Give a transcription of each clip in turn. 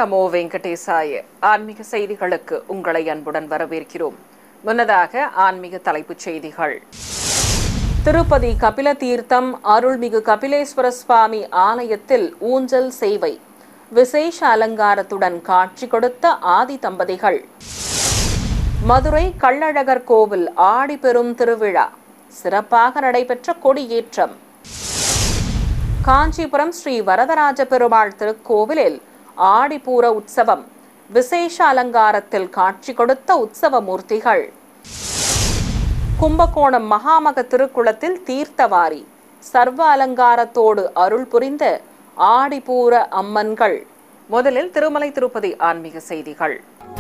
நமோ வெங்கடேசாய ஆன்மீக செய்திகளுக்கு உங்களை அன்புடன் வரவேற்கிறோம் முன்னதாக ஆன்மீக தலைப்புச் செய்திகள் திருப்பதி கபில தீர்த்தம் அருள்மிகு கபிலேஸ்வர சுவாமி ஆலயத்தில் ஊஞ்சல் சேவை விசேஷ அலங்காரத்துடன் காட்சி கொடுத்த ஆதி தம்பதிகள் மதுரை கள்ளழகர் கோவில் ஆடி பெரும் திருவிழா சிறப்பாக நடைபெற்ற கொடியேற்றம் காஞ்சிபுரம் ஸ்ரீ வரதராஜ பெருமாள் திருக்கோவிலில் ஆடிப்பூர உற்சவம் விசேஷ அலங்காரத்தில் காட்சி கொடுத்த உற்சவ மூர்த்திகள் கும்பகோணம் மகாமக திருக்குளத்தில் தீர்த்தவாரி சர்வ அலங்காரத்தோடு அருள் புரிந்த ஆடிப்பூர அம்மன்கள் முதலில் திருமலை திருப்பதி ஆன்மீக செய்திகள்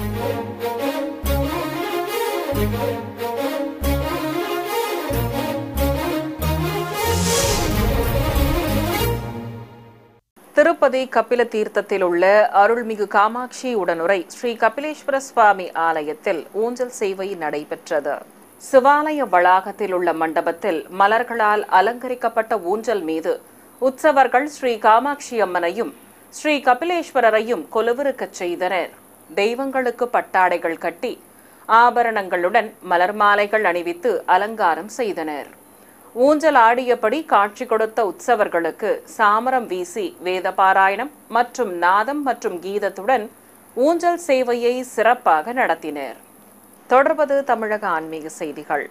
திருப்பதி கபில தீர்த்தத்தில் உள்ள அருள்மிகு காமாட்சி உடனுரை ஸ்ரீ கபிலேஸ்வர சுவாமி ஆலயத்தில் ஊஞ்சல் சேவை நடைபெற்றது சிவாலய வளாகத்தில் உள்ள மண்டபத்தில் மலர்களால் அலங்கரிக்கப்பட்ட ஊஞ்சல் மீது உற்சவர்கள் ஸ்ரீ காமாட்சி அம்மனையும் ஸ்ரீ கபிலேஸ்வரரையும் கொலுவிருக்கச் செய்தனர் தெய்வங்களுக்கு பட்டாடைகள் கட்டி ஆபரணங்களுடன் மலர் மாலைகள் அணிவித்து அலங்காரம் செய்தனர் ஊஞ்சல் ஆடியபடி காட்சி கொடுத்த உற்சவர்களுக்கு சாமரம் வீசி வேத பாராயணம் மற்றும் நாதம் மற்றும் கீதத்துடன் ஊஞ்சல் சேவையை சிறப்பாக நடத்தினர் தொடர்வது தமிழக ஆன்மீக செய்திகள்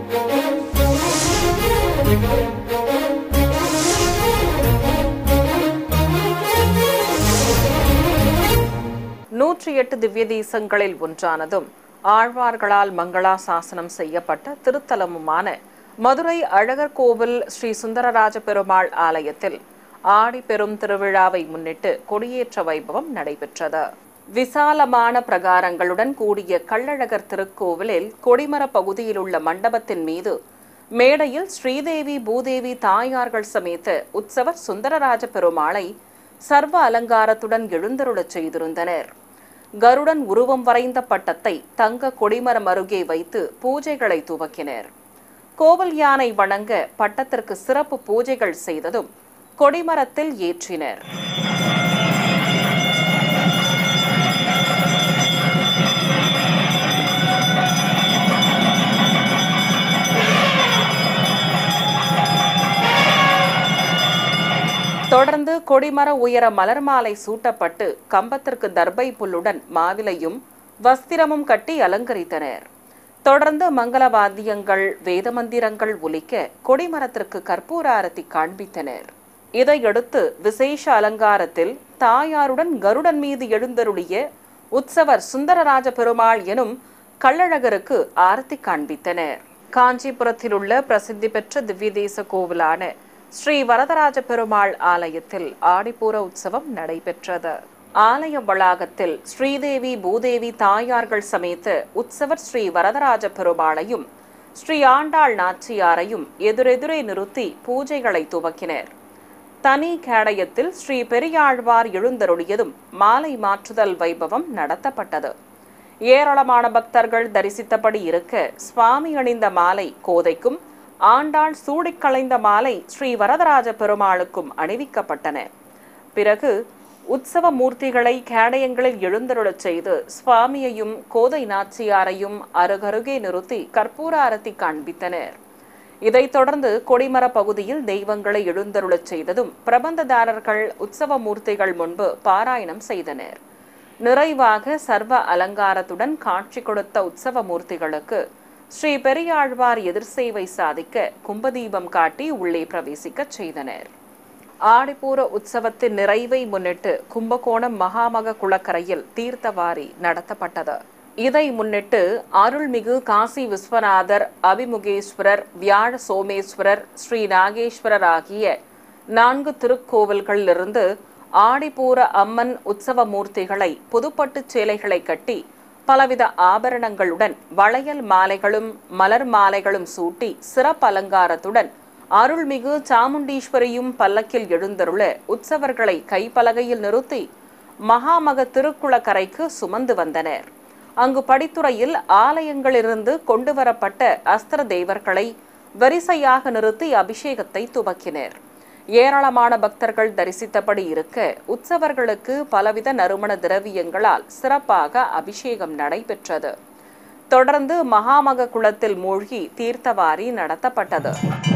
நூற்றி எட்டு திவ்ய தேசங்களில் ஒன்றானதும் ஆழ்வார்களால் மங்களாசாசனம் செய்யப்பட்ட திருத்தலமுமான மதுரை அழகர் கோவில் ஸ்ரீ சுந்தரராஜ பெருமாள் ஆலயத்தில் ஆடி பெரும் திருவிழாவை முன்னிட்டு கொடியேற்ற வைபவம் நடைபெற்றது விசாலமான பிரகாரங்களுடன் கூடிய கள்ளழகர் திருக்கோவிலில் கொடிமர பகுதியில் உள்ள மண்டபத்தின் மீது மேடையில் ஸ்ரீதேவி பூதேவி தாயார்கள் சமேத உற்சவர் சுந்தரராஜ பெருமாளை சர்வ அலங்காரத்துடன் எழுந்தருளச் செய்திருந்தனர் கருடன் உருவம் வரைந்த பட்டத்தை தங்க கொடிமரம் அருகே வைத்து பூஜைகளை துவக்கினர் கோவில் யானை வணங்க பட்டத்திற்கு சிறப்பு பூஜைகள் செய்ததும் கொடிமரத்தில் ஏற்றினர் தொடர்ந்து கொடிமர உயர மலர் மாலை சூட்டப்பட்டு கம்பத்திற்கு தர்பை புல்லுடன் மாவிலையும் வஸ்திரமும் கட்டி அலங்கரித்தனர் தொடர்ந்து மங்கள வாத்தியங்கள் வேத மந்திரங்கள் ஒலிக்க கொடிமரத்திற்கு கற்பூர ஆரத்தி காண்பித்தனர் இதையடுத்து விசேஷ அலங்காரத்தில் தாயாருடன் கருடன் மீது எழுந்தருளிய உற்சவர் சுந்தரராஜ பெருமாள் எனும் கள்ளழகருக்கு ஆரத்தி காண்பித்தனர் காஞ்சிபுரத்தில் உள்ள பிரசித்தி பெற்ற திவ்ய தேச கோவிலான ஸ்ரீ வரதராஜ பெருமாள் ஆலயத்தில் ஆடிப்பூர உற்சவம் நடைபெற்றது ஆலய வளாகத்தில் ஸ்ரீதேவி பூதேவி தாயார்கள் சமேத உற்சவர் ஸ்ரீ வரதராஜ பெருமாளையும் ஸ்ரீ ஆண்டாள் நாச்சியாரையும் எதிரெதிரே நிறுத்தி பூஜைகளை துவக்கினர் தனி கேடயத்தில் ஸ்ரீ பெரியாழ்வார் எழுந்தருளியதும் மாலை மாற்றுதல் வைபவம் நடத்தப்பட்டது ஏராளமான பக்தர்கள் தரிசித்தபடி இருக்க சுவாமி அணிந்த மாலை கோதைக்கும் ஆண்டாள் சூடிக் களைந்த மாலை ஸ்ரீ வரதராஜ பெருமாளுக்கும் அணிவிக்கப்பட்டன பிறகு உற்சவ மூர்த்திகளை கேடயங்களில் எழுந்தருளச் செய்து சுவாமியையும் கோதை நாச்சியாரையும் அருகருகே நிறுத்தி கற்பூர அரத்தி காண்பித்தனர் இதைத் தொடர்ந்து கொடிமர பகுதியில் தெய்வங்களை எழுந்தருளச் செய்ததும் பிரபந்ததாரர்கள் உற்சவ மூர்த்திகள் முன்பு பாராயணம் செய்தனர் நிறைவாக சர்வ அலங்காரத்துடன் காட்சி கொடுத்த உற்சவ மூர்த்திகளுக்கு ஸ்ரீ பெரியாழ்வார் எதிர்சேவை சாதிக்க கும்பதீபம் காட்டி உள்ளே பிரவேசிக்கச் செய்தனர் ஆடிப்பூர உற்சவத்தின் நிறைவை முன்னிட்டு கும்பகோணம் மகாமக குளக்கரையில் தீர்த்தவாரி நடத்தப்பட்டது இதை முன்னிட்டு அருள்மிகு காசி விஸ்வநாதர் அபிமுகேஸ்வரர் வியாழ சோமேஸ்வரர் ஸ்ரீ நாகேஸ்வரர் ஆகிய நான்கு திருக்கோவில்களிலிருந்து ஆடிப்பூர அம்மன் உற்சவ மூர்த்திகளை புதுப்பட்டு சேலைகளை கட்டி பலவித ஆபரணங்களுடன் வளையல் மாலைகளும் மலர் மாலைகளும் சூட்டி சிறப்பு அலங்காரத்துடன் அருள்மிகு சாமுண்டீஸ்வரியும் பல்லக்கில் எழுந்தருள உற்சவர்களை கைப்பலகையில் நிறுத்தி மகாமக திருக்குளக்கரைக்கு சுமந்து வந்தனர் அங்கு படித்துறையில் ஆலயங்களிலிருந்து கொண்டு வரப்பட்ட அஸ்திர தேவர்களை வரிசையாக நிறுத்தி அபிஷேகத்தை துவக்கினர் ஏராளமான பக்தர்கள் தரிசித்தபடி இருக்க உற்சவர்களுக்கு பலவித நறுமண திரவியங்களால் சிறப்பாக அபிஷேகம் நடைபெற்றது தொடர்ந்து மகாமக குளத்தில் மூழ்கி தீர்த்தவாரி நடத்தப்பட்டது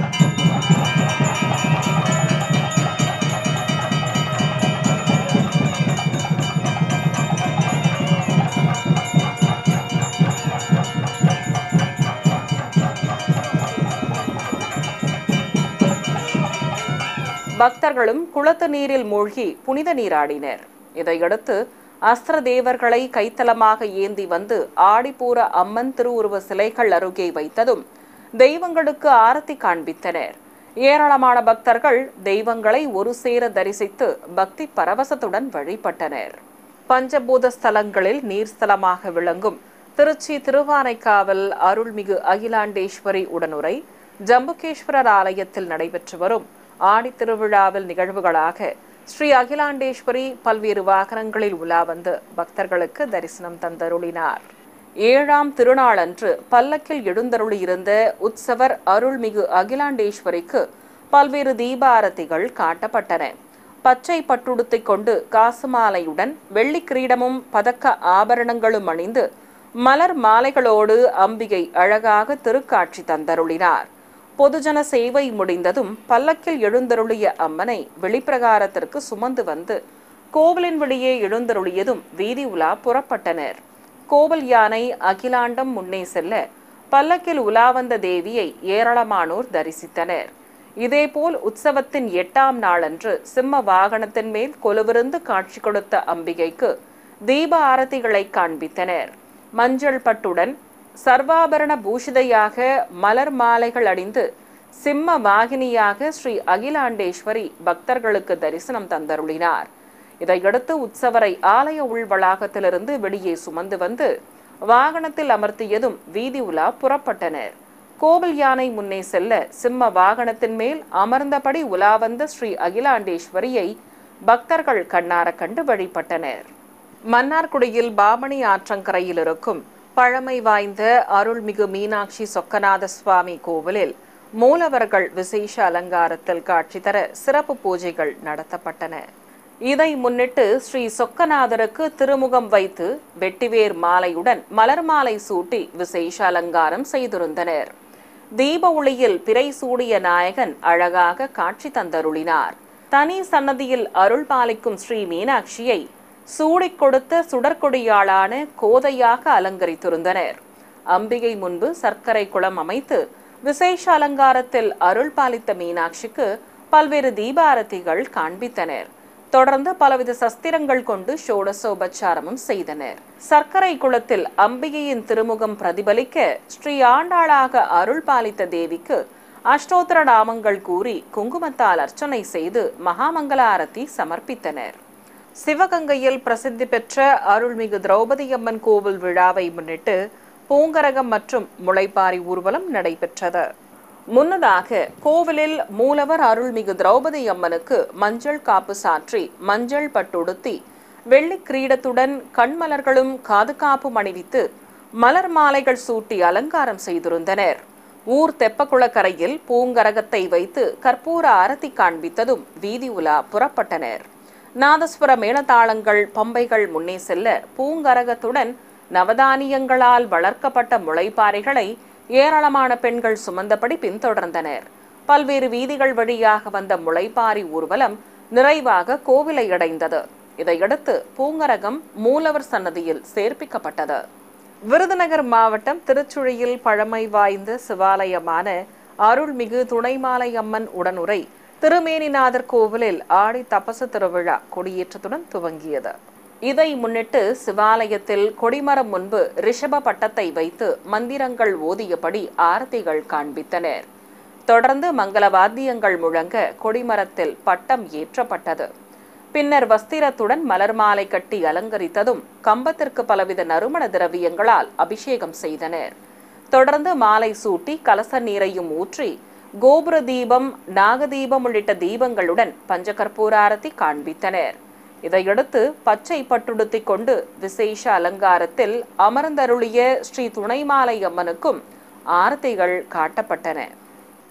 பக்தர்களும் குளத்து நீரில் மூழ்கி புனித நீராடினர் இதையடுத்து அஸ்திர தேவர்களை கைத்தலமாக ஏந்தி வந்து ஆடிப்பூர அம்மன் திருவுருவ சிலைகள் அருகே வைத்ததும் தெய்வங்களுக்கு ஆரத்தி காண்பித்தனர் ஏராளமான பக்தர்கள் தெய்வங்களை ஒரு சேர தரிசித்து பக்தி பரவசத்துடன் வழிபட்டனர் பஞ்சபூத ஸ்தலங்களில் நீர்ஸ்தலமாக விளங்கும் திருச்சி திருவானைக்காவல் அருள்மிகு அகிலாண்டேஸ்வரி உடனுரை ஜம்புகேஸ்வரர் ஆலயத்தில் நடைபெற்று வரும் ஆடித் திருவிழாவில் நிகழ்வுகளாக ஸ்ரீ அகிலாண்டேஸ்வரி பல்வேறு வாகனங்களில் உலா வந்து பக்தர்களுக்கு தரிசனம் தந்தருளினார் ஏழாம் திருநாளன்று பல்லக்கில் எழுந்தருளியிருந்த உற்சவர் அருள்மிகு அகிலாண்டேஸ்வரிக்கு பல்வேறு தீபாரதிகள் காட்டப்பட்டன பச்சை பட்டுடுத்திக் கொண்டு காசுமாலையுடன் வெள்ளி கிரீடமும் பதக்க ஆபரணங்களும் அணிந்து மலர் மாலைகளோடு அம்பிகை அழகாக திருக்காட்சி தந்தருளினார் பொதுஜன சேவை முடிந்ததும் பல்லக்கில் எழுந்தருளிய அம்மனை வெளிப்பிரகாரத்திற்கு சுமந்து வந்து கோவிலின் வெளியே எழுந்தருளியதும் வீதி உலா புறப்பட்டனர் கோவில் யானை அகிலாண்டம் முன்னே செல்ல பல்லக்கில் உலா வந்த தேவியை ஏராளமானோர் தரிசித்தனர் இதேபோல் உற்சவத்தின் எட்டாம் நாளன்று சிம்ம வாகனத்தின் மேல் கொலுவிருந்து காட்சி கொடுத்த அம்பிகைக்கு தீப ஆரத்திகளை காண்பித்தனர் மஞ்சள் பட்டுடன் சர்வாபரண பூஷிதையாக மலர் மாலைகள் அணிந்து சிம்ம வாகினியாக ஸ்ரீ அகிலாண்டேஸ்வரி பக்தர்களுக்கு தரிசனம் தந்தருளினார் இதையடுத்து உற்சவரை ஆலய உள் வளாகத்திலிருந்து வெளியே சுமந்து வந்து வாகனத்தில் அமர்த்தியதும் வீதி உலா புறப்பட்டனர் கோவில் யானை முன்னே செல்ல சிம்ம வாகனத்தின் மேல் அமர்ந்தபடி உலா வந்த ஸ்ரீ அகிலாண்டேஸ்வரியை பக்தர்கள் கண்ணார கண்டு வழிபட்டனர் மன்னார்குடியில் பாமணி ஆற்றங்கரையில் இருக்கும் பழமை வாய்ந்த அருள்மிகு மீனாட்சி சொக்கநாத சுவாமி கோவிலில் மூலவர்கள் விசேஷ அலங்காரத்தில் காட்சி தர சிறப்பு பூஜைகள் நடத்தப்பட்டன இதை முன்னிட்டு ஸ்ரீ சொக்கநாதருக்கு திருமுகம் வைத்து வெட்டிவேர் மாலையுடன் மலர் மாலை சூட்டி விசேஷ அலங்காரம் செய்திருந்தனர் தீப ஒளியில் பிறை சூடிய நாயகன் அழகாக காட்சி தந்தருளினார் தனி சன்னதியில் அருள் பாலிக்கும் ஸ்ரீ மீனாட்சியை சூடிக் கொடுத்த சுடற்கொடியாளான கோதையாக அலங்கரித்திருந்தனர் அம்பிகை முன்பு சர்க்கரை குளம் அமைத்து விசேஷ அலங்காரத்தில் அருள் பாலித்த மீனாட்சிக்கு பல்வேறு தீபாரதிகள் காண்பித்தனர் தொடர்ந்து பலவித சஸ்திரங்கள் கொண்டு ஷோடசோபச்சாரமும் செய்தனர் சர்க்கரை குளத்தில் அம்பிகையின் திருமுகம் பிரதிபலிக்க ஸ்ரீ ஆண்டாளாக அருள் பாலித்த தேவிக்கு அஷ்டோத்திர நாமங்கள் கூறி குங்குமத்தால் அர்ச்சனை செய்து மகாமங்கல ஆரத்தி சமர்ப்பித்தனர் சிவகங்கையில் பிரசித்தி பெற்ற அருள்மிகு திரௌபதி அம்மன் கோவில் விழாவை முன்னிட்டு பூங்கரகம் மற்றும் முளைப்பாரி ஊர்வலம் நடைபெற்றது முன்னதாக கோவிலில் மூலவர் அருள்மிகு திரௌபதி அம்மனுக்கு மஞ்சள் காப்பு சாற்றி மஞ்சள் பட்டுடுத்தி வெள்ளி கிரீடத்துடன் கண்மலர்களும் காது காப்பும் அணிவித்து மலர் மாலைகள் சூட்டி அலங்காரம் செய்திருந்தனர் ஊர் தெப்பக்குளக்கரையில் பூங்கரகத்தை வைத்து கற்பூர அரத்தி காண்பித்ததும் வீதி உலா புறப்பட்டனர் நாதஸ்வர மேளதாளங்கள் பம்பைகள் முன்னே செல்ல பூங்கரகத்துடன் நவதானியங்களால் வளர்க்கப்பட்ட முளைப்பாறைகளை ஏராளமான பெண்கள் சுமந்தபடி பின்தொடர்ந்தனர் பல்வேறு வீதிகள் வழியாக வந்த முளைப்பாரி ஊர்வலம் நிறைவாக கோவிலை அடைந்தது இதையடுத்து பூங்கரகம் மூலவர் சன்னதியில் சேர்ப்பிக்கப்பட்டது விருதுநகர் மாவட்டம் திருச்சுழியில் பழமை வாய்ந்த சிவாலயமான அருள்மிகு துணைமாலை அம்மன் உடனுரை திருமேனிநாதர் கோவிலில் ஆடி தபசு திருவிழா கொடியேற்றத்துடன் துவங்கியது இதை முன்னிட்டு சிவாலயத்தில் கொடிமரம் முன்பு ரிஷப பட்டத்தை வைத்து மந்திரங்கள் ஓதியபடி ஆரத்திகள் காண்பித்தனர் தொடர்ந்து மங்கள வாத்தியங்கள் முழங்க கொடிமரத்தில் பட்டம் ஏற்றப்பட்டது பின்னர் வஸ்திரத்துடன் மலர் மாலை கட்டி அலங்கரித்ததும் கம்பத்திற்கு பலவித நறுமண திரவியங்களால் அபிஷேகம் செய்தனர் தொடர்ந்து மாலை சூட்டி கலச நீரையும் ஊற்றி கோபுர தீபம் நாகதீபம் உள்ளிட்ட தீபங்களுடன் பஞ்சகற்பூர ஆரத்தி காண்பித்தனர் இதையடுத்து பச்சை பட்டுடுத்திக் கொண்டு விசேஷ அலங்காரத்தில் அமர்ந்தருளிய ஸ்ரீ துணைமாலை அம்மனுக்கும் ஆரத்திகள் காட்டப்பட்டன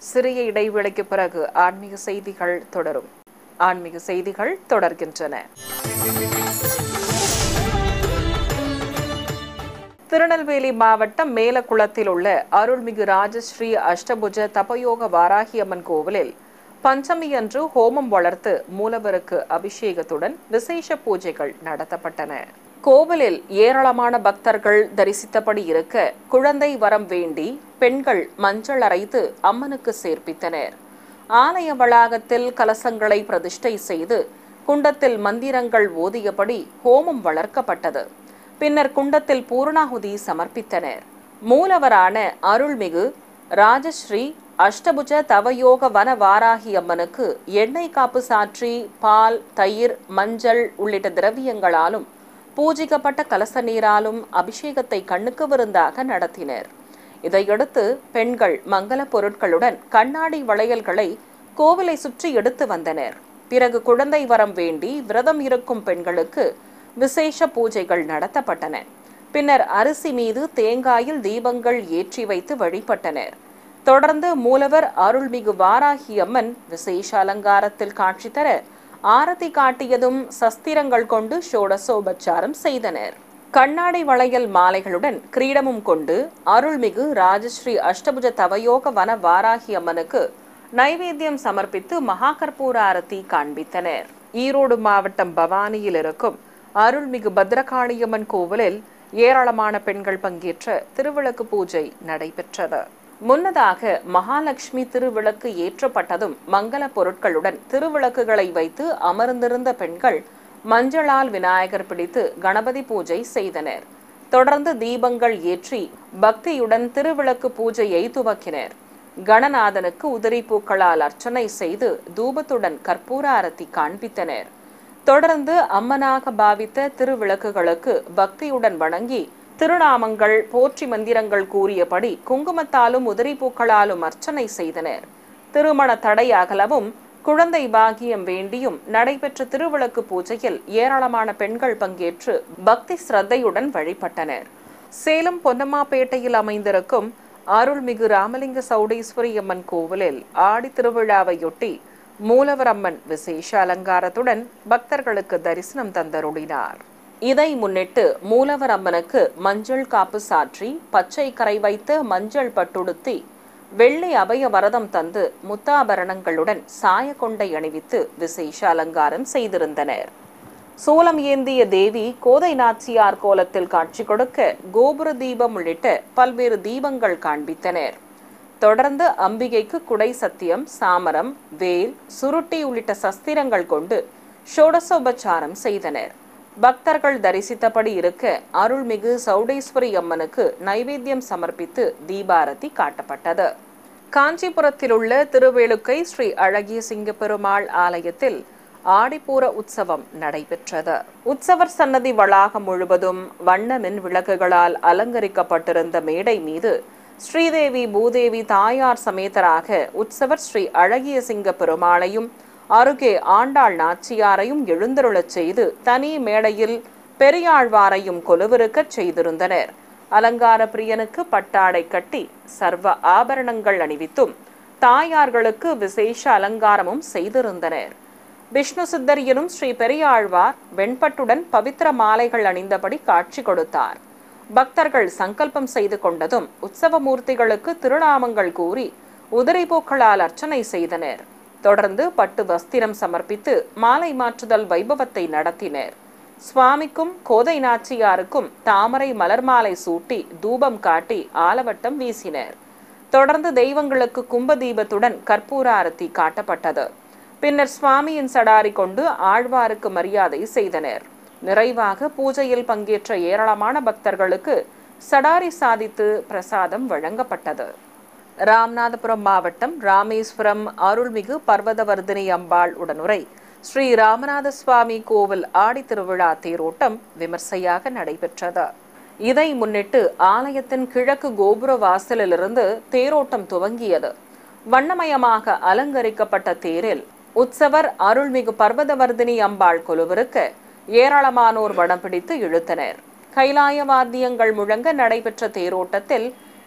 சிறிய இடைவேளைக்கு பிறகு ஆன்மீக செய்திகள் தொடரும் ஆன்மீக செய்திகள் தொடர்கின்றன திருநெல்வேலி மாவட்டம் மேலக்குளத்தில் உள்ள அருள்மிகு ராஜஸ்ரீ அஷ்டபுஜ தபயோக வாராகியம்மன் கோவிலில் பஞ்சமி அன்று ஹோமம் வளர்த்து மூலவருக்கு அபிஷேகத்துடன் விசேஷ பூஜைகள் நடத்தப்பட்டன கோவிலில் ஏராளமான பக்தர்கள் தரிசித்தபடி இருக்க குழந்தை வரம் வேண்டி பெண்கள் மஞ்சள் அரைத்து அம்மனுக்கு சேர்ப்பித்தனர் ஆலய வளாகத்தில் கலசங்களை பிரதிஷ்டை செய்து குண்டத்தில் மந்திரங்கள் ஓதியபடி ஹோமம் வளர்க்கப்பட்டது பின்னர் குண்டத்தில் பூர்ணாகுதி சமர்ப்பித்தனர் மூலவரான அருள்மிகு ராஜஸ்ரீ அஷ்டபுஜ தவயோக வன வாராகி அம்மனுக்கு எண்ணெய் காப்பு சாற்றி பால் தயிர் மஞ்சள் உள்ளிட்ட திரவியங்களாலும் பூஜிக்கப்பட்ட கலச நீராலும் அபிஷேகத்தை கண்ணுக்கு விருந்தாக நடத்தினர் இதையடுத்து பெண்கள் மங்கள பொருட்களுடன் கண்ணாடி வளையல்களை கோவிலை சுற்றி எடுத்து வந்தனர் பிறகு குழந்தை வரம் வேண்டி விரதம் இருக்கும் பெண்களுக்கு விசேஷ பூஜைகள் நடத்தப்பட்டன பின்னர் அரிசி மீது தேங்காயில் தீபங்கள் ஏற்றி வைத்து வழிபட்டனர் தொடர்ந்து மூலவர் அருள்மிகு வாராகி அம்மன் விசேஷ அலங்காரத்தில் காட்சி தர ஆரத்தி காட்டியதும் சஸ்திரங்கள் கொண்டு ஷோடசோபச்சாரம் செய்தனர் கண்ணாடி வளையல் மாலைகளுடன் கிரீடமும் கொண்டு அருள்மிகு ராஜஸ்ரீ அஷ்டபுஜ தவயோக வன வாராகி அம்மனுக்கு நைவேத்தியம் சமர்ப்பித்து மகாகற்பூர ஆரத்தி காண்பித்தனர் ஈரோடு மாவட்டம் பவானியில் இருக்கும் அருள்மிகு பத்ரகாளியம்மன் கோவிலில் ஏராளமான பெண்கள் பங்கேற்ற திருவிளக்கு பூஜை நடைபெற்றது முன்னதாக மகாலட்சுமி திருவிளக்கு ஏற்றப்பட்டதும் மங்கள பொருட்களுடன் திருவிளக்குகளை வைத்து அமர்ந்திருந்த பெண்கள் மஞ்சளால் விநாயகர் பிடித்து கணபதி பூஜை செய்தனர் தொடர்ந்து தீபங்கள் ஏற்றி பக்தியுடன் திருவிளக்கு பூஜையை துவக்கினர் கணநாதனுக்கு உதிரி பூக்களால் அர்ச்சனை செய்து தூபத்துடன் கற்பூர அரத்தி காண்பித்தனர் தொடர்ந்து அம்மனாக பாவித்த திருவிளக்குகளுக்கு பக்தியுடன் வணங்கி திருநாமங்கள் போற்றி மந்திரங்கள் கூறியபடி குங்குமத்தாலும் உதிரி பூக்களாலும் அர்ச்சனை செய்தனர் திருமண தடை அகலவும் குழந்தை பாகியம் வேண்டியும் நடைபெற்ற திருவிளக்கு பூஜையில் ஏராளமான பெண்கள் பங்கேற்று பக்தி சிரத்தையுடன் வழிபட்டனர் சேலம் பொன்னம்மாப்பேட்டையில் அமைந்திருக்கும் அருள்மிகு ராமலிங்க சௌடேஸ்வரி அம்மன் கோவிலில் ஆடி திருவிழாவையொட்டி மூலவர் அம்மன் விசேஷ அலங்காரத்துடன் பக்தர்களுக்கு தரிசனம் தந்தருளினார் இதை முன்னிட்டு மூலவர் அம்மனுக்கு மஞ்சள் காப்பு சாற்றி பச்சை கரை வைத்து மஞ்சள் பட்டுடுத்தி வெள்ளி அபய வரதம் தந்து முத்தாபரணங்களுடன் சாயக்கொண்டை அணிவித்து விசேஷ அலங்காரம் செய்திருந்தனர் சூலம் ஏந்திய தேவி கோதை நாச்சியார் கோலத்தில் காட்சி கொடுக்க கோபுர தீபம் உள்ளிட்ட பல்வேறு தீபங்கள் காண்பித்தனர் தொடர்ந்து அம்பிகைக்கு குடை சத்தியம் சாமரம் வேல் சுருட்டி உள்ளிட்ட சஸ்திரங்கள் கொண்டு ஷோடசோபச்சாரம் செய்தனர் பக்தர்கள் தரிசித்தபடி இருக்க அருள்மிகு சௌடேஸ்வரி அம்மனுக்கு நைவேத்தியம் சமர்ப்பித்து தீபாரதி காட்டப்பட்டது காஞ்சிபுரத்தில் உள்ள திருவேலுக்கை ஸ்ரீ அழகிய சிங்க பெருமாள் ஆலயத்தில் ஆடிப்பூர உற்சவம் நடைபெற்றது உற்சவர் சன்னதி வளாகம் முழுவதும் வண்ண மின் விளக்குகளால் அலங்கரிக்கப்பட்டிருந்த மேடை மீது ஸ்ரீதேவி பூதேவி தாயார் சமேதராக உற்சவர் ஸ்ரீ அழகிய சிங்க பெருமாளையும் அருகே ஆண்டாள் நாச்சியாரையும் எழுந்தருளச் செய்து தனி மேடையில் பெரியாழ்வாரையும் கொலுவிருக்கச் செய்திருந்தனர் அலங்கார பிரியனுக்கு பட்டாடை கட்டி சர்வ ஆபரணங்கள் அணிவித்தும் தாயார்களுக்கு விசேஷ அலங்காரமும் செய்திருந்தனர் விஷ்ணு சித்தர் எனும் ஸ்ரீ பெரியாழ்வார் வெண்பட்டுடன் பவித்திர மாலைகள் அணிந்தபடி காட்சி கொடுத்தார் பக்தர்கள் சங்கல்பம் செய்து கொண்டதும் உற்சவ மூர்த்திகளுக்கு திருநாமங்கள் கூறி உதிரை பூக்களால் அர்ச்சனை செய்தனர் தொடர்ந்து பட்டு வஸ்திரம் சமர்ப்பித்து மாலை மாற்றுதல் வைபவத்தை நடத்தினர் சுவாமிக்கும் கோதை நாச்சியாருக்கும் தாமரை மலர் மாலை சூட்டி தூபம் காட்டி ஆலவட்டம் வீசினர் தொடர்ந்து தெய்வங்களுக்கு கும்ப தீபத்துடன் கற்பூர ஆரத்தி காட்டப்பட்டது பின்னர் சுவாமியின் சடாரி கொண்டு ஆழ்வாருக்கு மரியாதை செய்தனர் நிறைவாக பூஜையில் பங்கேற்ற ஏராளமான பக்தர்களுக்கு சடாரி சாதித்து பிரசாதம் வழங்கப்பட்டது ராமநாதபுரம் மாவட்டம் ராமேஸ்வரம் அருள்மிகு பர்வதவர்தினி அம்பாள் உடனுரை ஸ்ரீ ராமநாத சுவாமி கோவில் ஆடி திருவிழா தேரோட்டம் விமர்சையாக நடைபெற்றது இதை முன்னிட்டு ஆலயத்தின் கிழக்கு கோபுர வாசலிலிருந்து தேரோட்டம் துவங்கியது வண்ணமயமாக அலங்கரிக்கப்பட்ட தேரில் உற்சவர் அருள்மிகு பர்வதவர்தினி அம்பாள் கொலுவிருக்க ஏராளமானோர் வடம் பிடித்து இழுத்தனர் கைலாய வாத்தியங்கள் முழங்க நடைபெற்ற தேரோட்டத்தில்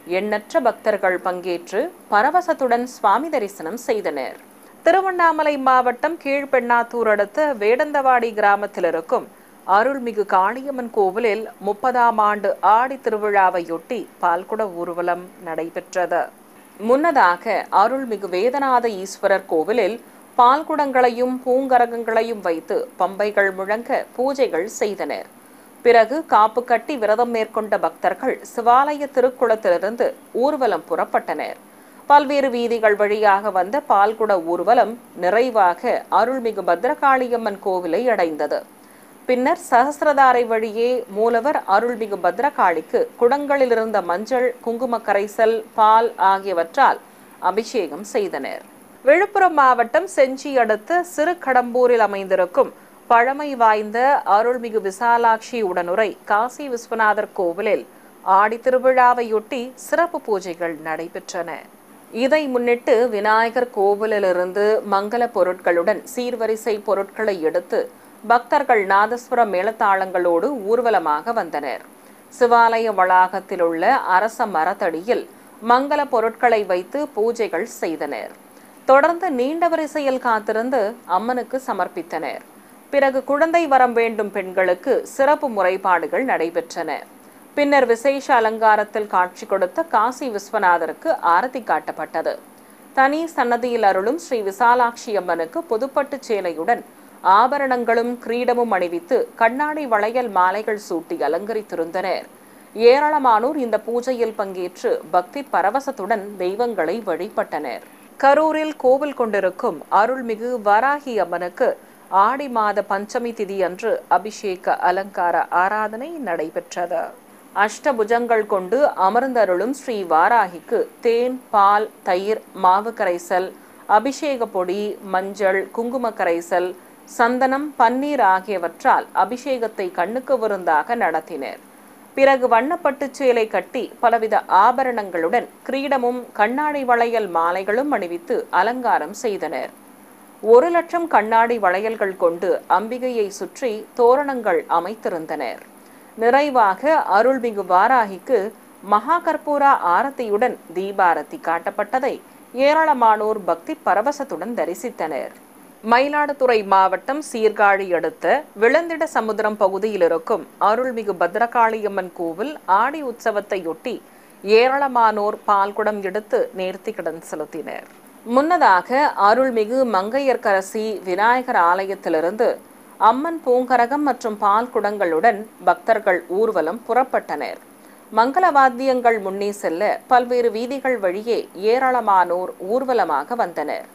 எண்ணற்ற பக்தர்கள் பங்கேற்று பரவசத்துடன் சுவாமி தரிசனம் செய்தனர் திருவண்ணாமலை மாவட்டம் கீழ்பெண்ணாத்தூர் அடுத்த வேடந்தவாடி கிராமத்தில் இருக்கும் அருள்மிகு காளியம்மன் கோவிலில் முப்பதாம் ஆண்டு ஆடி திருவிழாவையொட்டி பால்குட ஊர்வலம் நடைபெற்றது முன்னதாக அருள்மிகு வேதநாத ஈஸ்வரர் கோவிலில் பால்குடங்களையும் பூங்கரகங்களையும் வைத்து பம்பைகள் முழங்க பூஜைகள் செய்தனர் பிறகு காப்பு கட்டி விரதம் மேற்கொண்ட பக்தர்கள் சிவாலய திருக்குளத்திலிருந்து ஊர்வலம் புறப்பட்டனர் பல்வேறு வீதிகள் வழியாக வந்த பால்குட ஊர்வலம் நிறைவாக அருள்மிகு பத்ரகாளியம்மன் கோவிலை அடைந்தது பின்னர் சகசிரதாரை வழியே மூலவர் அருள்மிகு பத்ரகாளிக்கு குடங்களில் இருந்த மஞ்சள் குங்கும கரைசல் பால் ஆகியவற்றால் அபிஷேகம் செய்தனர் விழுப்புரம் மாவட்டம் செஞ்சி அடுத்த சிறு கடம்பூரில் அமைந்திருக்கும் பழமை வாய்ந்த அருள்மிகு விசாலாட்சி உடனுரை காசி விஸ்வநாதர் கோவிலில் ஆடி திருவிழாவையொட்டி சிறப்பு பூஜைகள் நடைபெற்றன இதை முன்னிட்டு விநாயகர் கோவிலிலிருந்து மங்கள பொருட்களுடன் சீர்வரிசை பொருட்களை எடுத்து பக்தர்கள் நாதஸ்வர மேளதாளங்களோடு ஊர்வலமாக வந்தனர் சிவாலய வளாகத்தில் உள்ள அரச மரத்தடியில் மங்கள பொருட்களை வைத்து பூஜைகள் செய்தனர் தொடர்ந்து நீண்ட வரிசையில் காத்திருந்து அம்மனுக்கு சமர்ப்பித்தனர் பிறகு குழந்தை வரம் வேண்டும் பெண்களுக்கு சிறப்பு முறைப்பாடுகள் நடைபெற்றன பின்னர் விசேஷ அலங்காரத்தில் காட்சி கொடுத்த காசி விஸ்வநாதருக்கு ஆரத்தி காட்டப்பட்டது தனி சன்னதியில் அருளும் ஸ்ரீ விசாலாட்சி அம்மனுக்கு புதுப்பட்டு சேலையுடன் ஆபரணங்களும் கிரீடமும் அணிவித்து கண்ணாடி வளையல் மாலைகள் சூட்டி அலங்கரித்திருந்தனர் ஏராளமானோர் இந்த பூஜையில் பங்கேற்று பக்தி பரவசத்துடன் தெய்வங்களை வழிபட்டனர் கரூரில் கோவில் கொண்டிருக்கும் அருள்மிகு வராகி அம்மனுக்கு ஆடி மாத பஞ்சமி திதி அன்று அபிஷேக அலங்கார ஆராதனை நடைபெற்றது அஷ்டபுஜங்கள் கொண்டு அமர்ந்தருளும் ஸ்ரீ வாராகிக்கு தேன் பால் தயிர் மாவு கரைசல் அபிஷேக பொடி மஞ்சள் குங்கும கரைசல் சந்தனம் பன்னீர் ஆகியவற்றால் அபிஷேகத்தை கண்ணுக்கு விருந்தாக நடத்தினர் பிறகு வண்ணப்பட்டு சேலை கட்டி பலவித ஆபரணங்களுடன் கிரீடமும் கண்ணாடி வளையல் மாலைகளும் அணிவித்து அலங்காரம் செய்தனர் ஒரு லட்சம் கண்ணாடி வளையல்கள் கொண்டு அம்பிகையை சுற்றி தோரணங்கள் அமைத்திருந்தனர் நிறைவாக அருள்மிகு வாராகிக்கு மகா கற்பூரா ஆரத்தியுடன் தீபாரத்தி காட்டப்பட்டதை ஏராளமானோர் பக்தி பரவசத்துடன் தரிசித்தனர் மயிலாடுதுறை மாவட்டம் சீர்காழி அடுத்த விளந்திட சமுத்திரம் பகுதியில் இருக்கும் அருள்மிகு பத்ரகாளியம்மன் கோவில் ஆடி உற்சவத்தையொட்டி ஏராளமானோர் பால்குடம் எடுத்து நேர்த்திக்கடன் செலுத்தினர் முன்னதாக அருள்மிகு மங்கையர்க்கரசி விநாயகர் ஆலயத்திலிருந்து அம்மன் பூங்கரகம் மற்றும் பால் குடங்களுடன் பக்தர்கள் ஊர்வலம் புறப்பட்டனர் மங்கள வாத்தியங்கள் முன்னே செல்ல பல்வேறு வீதிகள் வழியே ஏராளமானோர் ஊர்வலமாக வந்தனர்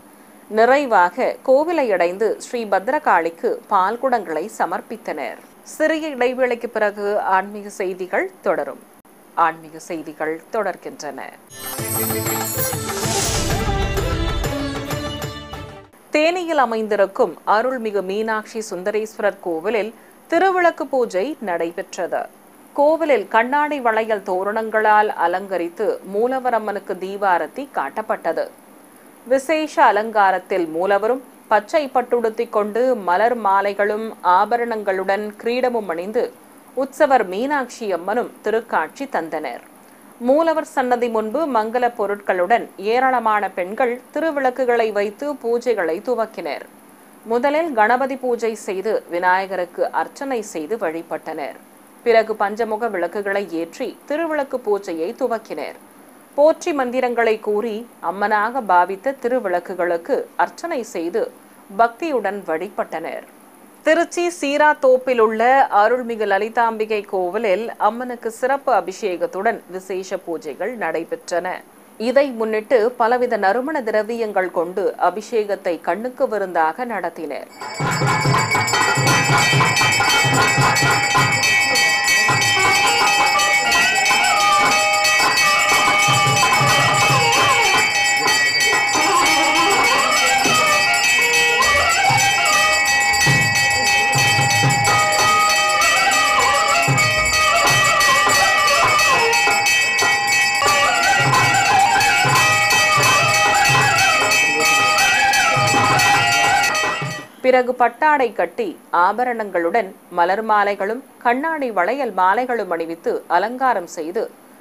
நிறைவாக கோவிலை அடைந்து ஸ்ரீ பத்ரகாளிக்கு பால்குடங்களை சமர்ப்பித்தனர் சிறிய இடைவேளைக்கு பிறகு ஆன்மீக செய்திகள் தொடரும் ஆன்மீக செய்திகள் தொடர்கின்றன தேனியில் அமைந்திருக்கும் அருள்மிகு மீனாட்சி சுந்தரேஸ்வரர் கோவிலில் திருவிளக்கு பூஜை நடைபெற்றது கோவிலில் கண்ணாடி வளையல் தோரணங்களால் அலங்கரித்து மூலவரம்மனுக்கு தீபாரத்தி காட்டப்பட்டது விசேஷ அலங்காரத்தில் மூலவரும் பச்சை பட்டுடுத்திக் கொண்டு மலர் மாலைகளும் ஆபரணங்களுடன் கிரீடமும் அணிந்து உற்சவர் மீனாட்சி அம்மனும் திருக்காட்சி தந்தனர் மூலவர் சன்னதி முன்பு மங்கள பொருட்களுடன் ஏராளமான பெண்கள் திருவிளக்குகளை வைத்து பூஜைகளை துவக்கினர் முதலில் கணபதி பூஜை செய்து விநாயகருக்கு அர்ச்சனை செய்து வழிபட்டனர் பிறகு பஞ்சமுக விளக்குகளை ஏற்றி திருவிளக்கு பூஜையை துவக்கினர் போற்றி மந்திரங்களை கூறி அம்மனாக பாவித்த திருவிளக்குகளுக்கு அர்ச்சனை செய்து பக்தியுடன் வழிபட்டனர் திருச்சி சீராத்தோப்பில் உள்ள அருள்மிகு லலிதாம்பிகை கோவிலில் அம்மனுக்கு சிறப்பு அபிஷேகத்துடன் விசேஷ பூஜைகள் நடைபெற்றன இதை முன்னிட்டு பலவித நறுமண திரவியங்கள் கொண்டு அபிஷேகத்தை கண்ணுக்கு விருந்தாக நடத்தினர் பிறகு பட்டாடை கட்டி ஆபரணங்களுடன் மலர் மாலைகளும் கண்ணாடி வளையல் மாலைகளும் அணிவித்து அலங்காரம் செய்து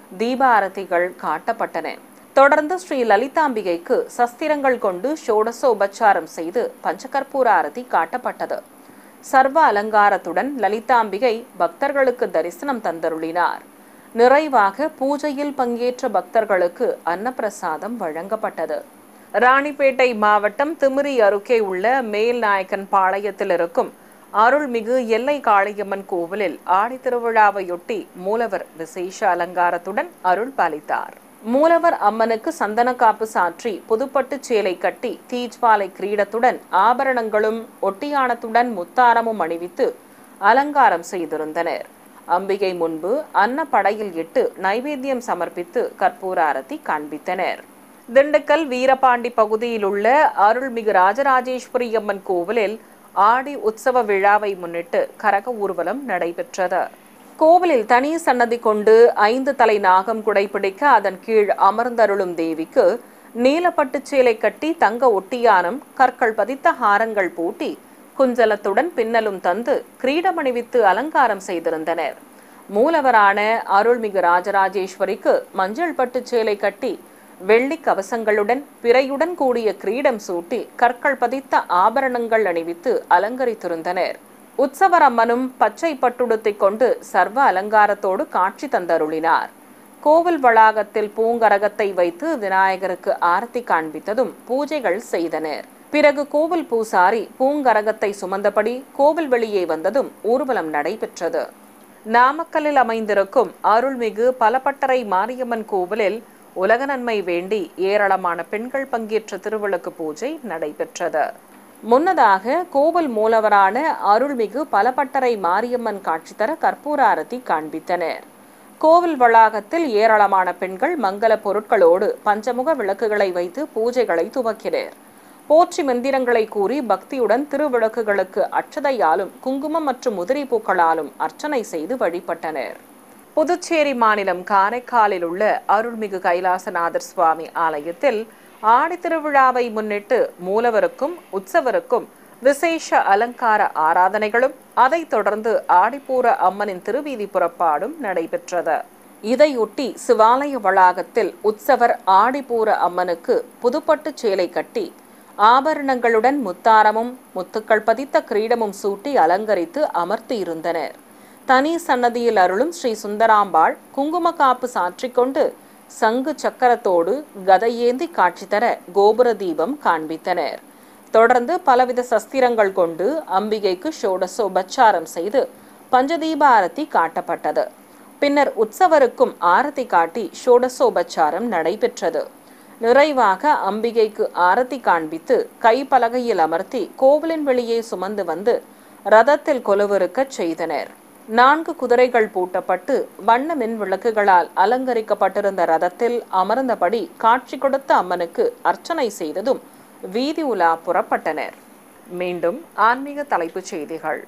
தீபாரதிகள் காட்டப்பட்டன தொடர்ந்து ஸ்ரீ லலிதாம்பிகைக்கு சஸ்திரங்கள் கொண்டு ஷோடசோபச்சாரம் செய்து பஞ்சகற்பூர ஆரதி காட்டப்பட்டது சர்வ அலங்காரத்துடன் லலிதாம்பிகை பக்தர்களுக்கு தரிசனம் தந்தருளினார் நிறைவாக பூஜையில் பங்கேற்ற பக்தர்களுக்கு அன்னப்பிரசாதம் வழங்கப்பட்டது ராணிப்பேட்டை மாவட்டம் திமிரி அருகே உள்ள மேல் நாயக்கன் பாளையத்தில் இருக்கும் அருள்மிகு எல்லை காளியம்மன் கோவிலில் ஆடி திருவிழாவையொட்டி மூலவர் விசேஷ அலங்காரத்துடன் அருள் பாலித்தார் மூலவர் அம்மனுக்கு சந்தன காப்பு சாற்றி புதுப்பட்டு சேலை கட்டி தீஜ்வாலை கிரீடத்துடன் ஆபரணங்களும் ஒட்டியானத்துடன் முத்தாரமும் அணிவித்து அலங்காரம் செய்திருந்தனர் அம்பிகை முன்பு அன்ன படையில் இட்டு நைவேத்தியம் சமர்ப்பித்து கற்பூர ஆரத்தி காண்பித்தனர் திண்டுக்கல் வீரபாண்டி பகுதியில் உள்ள அருள்மிகு ராஜராஜேஸ்வரி அம்மன் கோவிலில் ஆடி உற்சவ விழாவை முன்னிட்டு கரக ஊர்வலம் நடைபெற்றது கோவிலில் தனி சன்னதி கொண்டு ஐந்து தலை நாகம் குடைபிடிக்க அதன் கீழ் அமர்ந்தருளும் தேவிக்கு நீலப்பட்டு சேலை கட்டி தங்க ஒட்டியானம் கற்கள் பதித்த ஹாரங்கள் பூட்டி குஞ்சலத்துடன் பின்னலும் தந்து கிரீடமணிவித்து அலங்காரம் செய்திருந்தனர் மூலவரான அருள்மிகு ராஜராஜேஸ்வரிக்கு மஞ்சள் பட்டு சேலை கட்டி வெள்ளி கவசங்களுடன் பிறையுடன் கூடிய கிரீடம் சூட்டி கற்கள் பதித்த ஆபரணங்கள் அணிவித்து அலங்கரித்திருந்தனர் உற்சவர் அம்மனும் பச்சை பட்டுடுத்திக் கொண்டு சர்வ அலங்காரத்தோடு காட்சி தந்தருளினார் கோவில் வளாகத்தில் பூங்கரகத்தை வைத்து விநாயகருக்கு ஆரத்தி காண்பித்ததும் பூஜைகள் செய்தனர் பிறகு கோவில் பூசாரி பூங்கரகத்தை சுமந்தபடி கோவில் வெளியே வந்ததும் ஊர்வலம் நடைபெற்றது நாமக்கல்லில் அமைந்திருக்கும் அருள்மிகு பலப்பட்டறை மாரியம்மன் கோவிலில் உலக நன்மை வேண்டி ஏராளமான பெண்கள் பங்கேற்ற திருவிளக்கு பூஜை நடைபெற்றது முன்னதாக கோவில் மூலவரான அருள்மிகு பலப்பட்டறை மாரியம்மன் காட்சி தர கற்பூர ஆரத்தி காண்பித்தனர் கோவில் வளாகத்தில் ஏராளமான பெண்கள் மங்கள பொருட்களோடு பஞ்சமுக விளக்குகளை வைத்து பூஜைகளை துவக்கினர் போற்றி மந்திரங்களை கூறி பக்தியுடன் திருவிளக்குகளுக்கு அட்சதையாலும் குங்குமம் மற்றும் உதிரி பூக்களாலும் அர்ச்சனை செய்து வழிபட்டனர் புதுச்சேரி மாநிலம் காரைக்காலில் உள்ள அருள்மிகு கைலாசநாதர் சுவாமி ஆலயத்தில் ஆடி திருவிழாவை முன்னிட்டு மூலவருக்கும் உற்சவருக்கும் விசேஷ அலங்கார ஆராதனைகளும் அதைத் தொடர்ந்து ஆடிப்பூர அம்மனின் திருவீதி புறப்பாடும் நடைபெற்றது இதையொட்டி சிவாலய வளாகத்தில் உற்சவர் ஆடிப்பூர அம்மனுக்கு புதுப்பட்டு சேலை கட்டி ஆபரணங்களுடன் முத்தாரமும் முத்துக்கள் பதித்த கிரீடமும் சூட்டி அலங்கரித்து அமர்த்தியிருந்தனர் தனி சன்னதியில் அருளும் ஸ்ரீ சுந்தராம்பாள் குங்கும காப்பு சாற்றிக்கொண்டு சங்கு சக்கரத்தோடு கதையேந்தி காட்சி தர கோபுர தீபம் காண்பித்தனர் தொடர்ந்து பலவித சஸ்திரங்கள் கொண்டு அம்பிகைக்கு ஷோடசோபச்சாரம் செய்து பஞ்சதீப ஆரத்தி காட்டப்பட்டது பின்னர் உற்சவருக்கும் ஆரத்தி காட்டி ஷோடசோபச்சாரம் நடைபெற்றது நிறைவாக அம்பிகைக்கு ஆரத்தி காண்பித்து கைப்பலகையில் அமர்த்தி கோவிலின் வெளியே சுமந்து வந்து ரதத்தில் கொலுவிருக்கச் செய்தனர் நான்கு குதிரைகள் பூட்டப்பட்டு வண்ண மின் விளக்குகளால் அலங்கரிக்கப்பட்டிருந்த ரதத்தில் அமர்ந்தபடி காட்சி கொடுத்த அம்மனுக்கு அர்ச்சனை செய்ததும் வீதி உலா புறப்பட்டனர் மீண்டும் ஆன்மீக தலைப்புச் செய்திகள்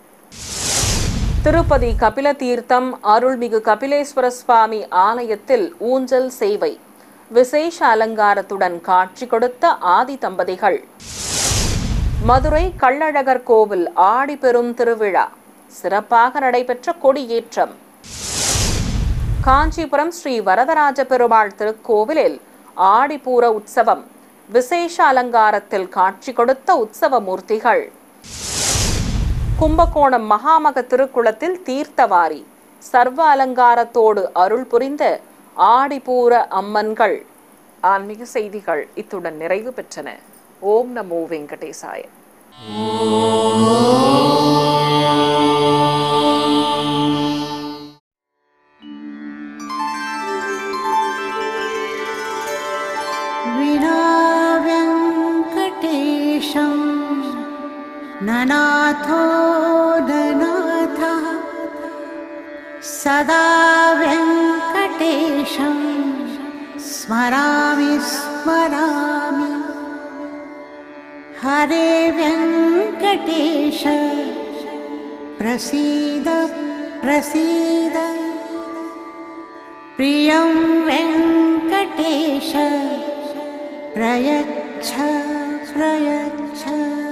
திருப்பதி கபில தீர்த்தம் அருள்மிகு கபிலேஸ்வர சுவாமி ஆலயத்தில் ஊஞ்சல் சேவை விசேஷ அலங்காரத்துடன் காட்சி கொடுத்த ஆதி தம்பதிகள் மதுரை கள்ளழகர் கோவில் ஆடி பெரும் திருவிழா சிறப்பாக நடைபெற்ற கொடியேற்றம் காஞ்சிபுரம் ஸ்ரீ வரதராஜ பெருமாள் திருக்கோவிலில் ஆடிப்பூர உற்சவம் விசேஷ அலங்காரத்தில் காட்சி கொடுத்த உற்சவ மூர்த்திகள் கும்பகோணம் மகாமக திருக்குளத்தில் தீர்த்தவாரி சர்வ அலங்காரத்தோடு அருள் புரிந்த ஆடிப்பூர அம்மன்கள் ஆன்மீக செய்திகள் இத்துடன் நிறைவு பெற்றன ஓம் நமோ வெங்கடேசாய विनाव्यङ्कटेशं ननाथो ननाथः सदा व्यङ्कटेशं स्मरामि स्मरामि हरे व्यङ्कटेश प्रसीद प्रसीद प्रियं वेङ्कटेश प्रयच्छ प्रयच्छ